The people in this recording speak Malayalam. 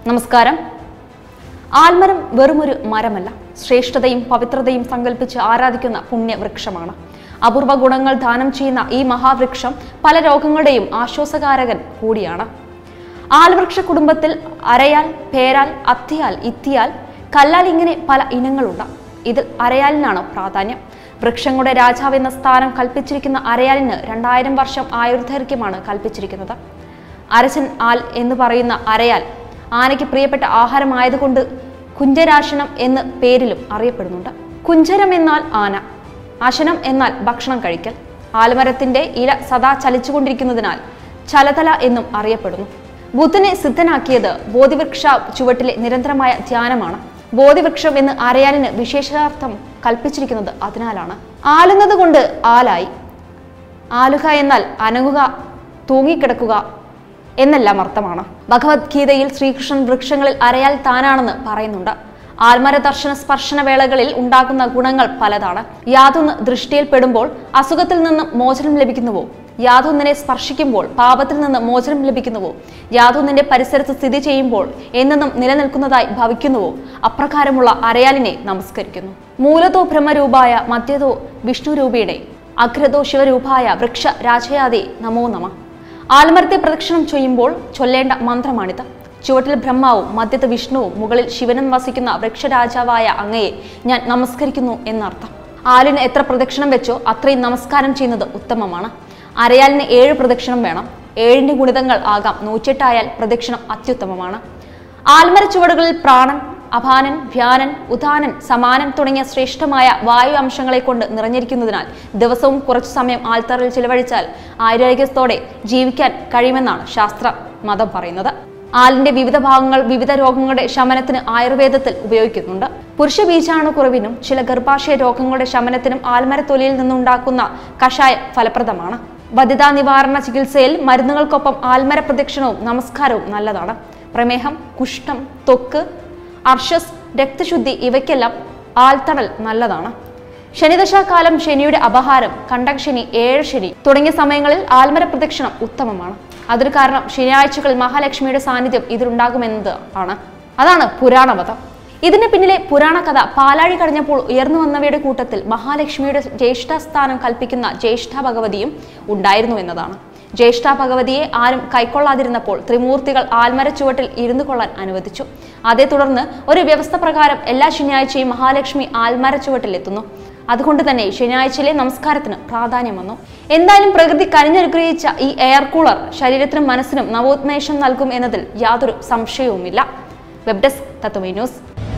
നമസ്കാരം ആൽമരം വെറുമൊരു മരമല്ല ശ്രേഷ്ഠതയും പവിത്രതയും സങ്കല്പിച്ച് ആരാധിക്കുന്ന പുണ്യവൃക്ഷമാണ് അപൂർവ ഗുണങ്ങൾ ദാനം ചെയ്യുന്ന ഈ മഹാവൃക്ഷം പല രോഗങ്ങളുടെയും ആശ്വാസകാരകൻ കൂടിയാണ് ആൽവൃക്ഷ കുടുംബത്തിൽ അരയാൽ പേരാൽ അത്തിയാൽ ഇത്തിയാൽ കല്ലാൽ ഇങ്ങനെ പല ഇനങ്ങളുണ്ട് ഇതിൽ അരയാലിനാണ് പ്രാധാന്യം വൃക്ഷങ്ങളുടെ രാജാവ് എന്ന സ്ഥാനം കൽപ്പിച്ചിരിക്കുന്ന അരയാലിന് രണ്ടായിരം വർഷം ആയുർദൈർഘ്യമാണ് കൽപ്പിച്ചിരിക്കുന്നത് അരച്ചൻ ആൽ എന്ന് പറയുന്ന അരയാൽ ആനയ്ക്ക് പ്രിയപ്പെട്ട ആഹാരമായതുകൊണ്ട് കുഞ്ചരാശനം എന്ന പേരിലും അറിയപ്പെടുന്നുണ്ട് കുഞ്ചരം എന്നാൽ ആന ആശനം എന്നാൽ ഭക്ഷണം കഴിക്കൽ ആൽമരത്തിന്റെ ഇല സദാ ചലിച്ചുകൊണ്ടിരിക്കുന്നതിനാൽ ചലതല എന്നും അറിയപ്പെടുന്നു ബുദ്ധനെ സിദ്ധനാക്കിയത് ബോധിവൃക്ഷ ചുവട്ടിലെ നിരന്തരമായ ധ്യാനമാണ് ബോധിവൃക്ഷം എന്ന് അരയാലിന് വിശേഷാർത്ഥം കൽപ്പിച്ചിരിക്കുന്നത് അതിനാലാണ് ആലുന്നത് കൊണ്ട് ആലായി ആലുക എന്നാൽ അനങ്ങുക തൂങ്ങിക്കിടക്കുക എന്നെല്ലാം അർത്ഥമാണ് ഭഗവത്ഗീതയിൽ ശ്രീകൃഷ്ണൻ വൃക്ഷങ്ങളിൽ അരയാൽ താനാണെന്ന് പറയുന്നുണ്ട് ആൽമര ദർശന സ്പർശന വേളകളിൽ ഉണ്ടാകുന്ന ഗുണങ്ങൾ പലതാണ് യാതൊന്ന് ദൃഷ്ടിയിൽ പെടുമ്പോൾ അസുഖത്തിൽ നിന്ന് മോചനം ലഭിക്കുന്നുവോ യാതൊന്നിനെ സ്പർശിക്കുമ്പോൾ പാപത്തിൽ നിന്ന് മോചനം ലഭിക്കുന്നുവോ യാതൊന്നിന്റെ പരിസരത്ത് സ്ഥിതി ചെയ്യുമ്പോൾ എന്നെന്നും നിലനിൽക്കുന്നതായി ഭവിക്കുന്നുവോ അപ്രകാരമുള്ള അരയാലിനെ നമസ്കരിക്കുന്നു മൂലതോ ബ്രഹ്മരൂപായ മധ്യതോ വിഷ്ണുരൂപിയുടെ അഗ്രതോ ശിവരൂപായ വൃക്ഷ രാജയാദി നമോ നമ ആൽമരത്തെ പ്രദക്ഷിണം ചെയ്യുമ്പോൾ ചൊല്ലേണ്ട മന്ത്രമാണിത് ചുവട്ടിൽ ബ്രഹ്മാവും മധ്യത്ത് വിഷ്ണുവും മുകളിൽ ശിവനും വസിക്കുന്ന വൃക്ഷരാജാവായ അങ്ങയെ ഞാൻ നമസ്കരിക്കുന്നു എന്നർത്ഥം ആലിന് എത്ര പ്രദക്ഷിണം വെച്ചോ അത്രയും നമസ്കാരം ചെയ്യുന്നത് ഉത്തമമാണ് അരയാലിന് ഏഴ് പ്രദക്ഷിണം വേണം ഏഴിന്റെ ഗുണിതങ്ങൾ ആകാം നൂറ്റെട്ടായാൽ പ്രദക്ഷിണം അത്യുത്തമമാണ് ആൽമര ചുവടുകളിൽ പ്രാണൻ അഭാനൻ ഭ്യാനൻ ഉദാനൻ സമാനൻ തുടങ്ങിയ ശ്രേഷ്ഠമായ വായു അംശങ്ങളെ കൊണ്ട് നിറഞ്ഞിരിക്കുന്നതിനാൽ ദിവസവും കുറച്ചു സമയം ആൽത്തറയിൽ ചിലവഴിച്ചാൽ ആരോഗ്യത്തോടെ ജീവിക്കാൻ കഴിയുമെന്നാണ് ശാസ്ത്ര മതം പറയുന്നത് ആലിന്റെ വിവിധ ഭാഗങ്ങൾ വിവിധ രോഗങ്ങളുടെ ശമനത്തിന് ആയുർവേദത്തിൽ ഉപയോഗിക്കുന്നുണ്ട് പുരുഷ ബീജാണുക്കുറവിനും ചില ഗർഭാശയ രോഗങ്ങളുടെ ശമനത്തിനും ആൽമരത്തൊലിയിൽ നിന്നുണ്ടാക്കുന്ന കഷായം ഫലപ്രദമാണ് ബധിതാ നിവാരണ ചികിത്സയിൽ മരുന്നുകൾക്കൊപ്പം ആൽമര പ്രദക്ഷിണവും നമസ്കാരവും നല്ലതാണ് പ്രമേഹം കുഷ്ഠം ത്വക്ക് അർഷസ് രക്തശുദ്ധി ഇവയ്ക്കെല്ലാം ആൽത്തണൽ നല്ലതാണ് ശനിദശാകാലം ശനിയുടെ അപഹാരം കണ്ടകശനി ഏഴ് ശനി തുടങ്ങിയ സമയങ്ങളിൽ ആൽമര പ്രദക്ഷിണം ഉത്തമമാണ് അതൊരു കാരണം ശനിയാഴ്ചകളിൽ മഹാലക്ഷ്മിയുടെ സാന്നിധ്യം ഇതിലുണ്ടാകുമെന്നത് ആണ് അതാണ് പുരാണമതം ഇതിന് പിന്നിലെ പുരാണ കഥ പാലാഴി കടഞ്ഞപ്പോൾ ഉയർന്നു വന്നവയുടെ കൂട്ടത്തിൽ മഹാലക്ഷ്മിയുടെ ജ്യേഷ്ഠസ്ഥാനം കൽപ്പിക്കുന്ന ജ്യേഷ്ഠ ഭഗവതിയും ഉണ്ടായിരുന്നു എന്നതാണ് ജ്യേഷ്ഠ ഭഗവതിയെ ആരും കൈക്കൊള്ളാതിരുന്നപ്പോൾ ത്രിമൂർത്തികൾ ആൽമര ചുവട്ടിൽ ഇരുന്നു കൊള്ളാൻ അനുവദിച്ചു അതേ തുടർന്ന് ഒരു വ്യവസ്ഥ പ്രകാരം എല്ലാ ശനിയാഴ്ചയും മഹാലക്ഷ്മി ആൽമര ചുവട്ടിൽ എത്തുന്നു അതുകൊണ്ട് തന്നെ ശനിയാഴ്ചയിലെ നമസ്കാരത്തിന് പ്രാധാന്യം വന്നു എന്തായാലും പ്രകൃതി കനിഞ്ഞനുഗ്രഹിച്ച ഈ എയർ കൂളർ ശരീരത്തിനും മനസ്സിനും നവോന്മേഷം നൽകും എന്നതിൽ യാതൊരു സംശയവുമില്ല വെബ് ഡെസ്ക് തത്വമേ ന്യൂസ്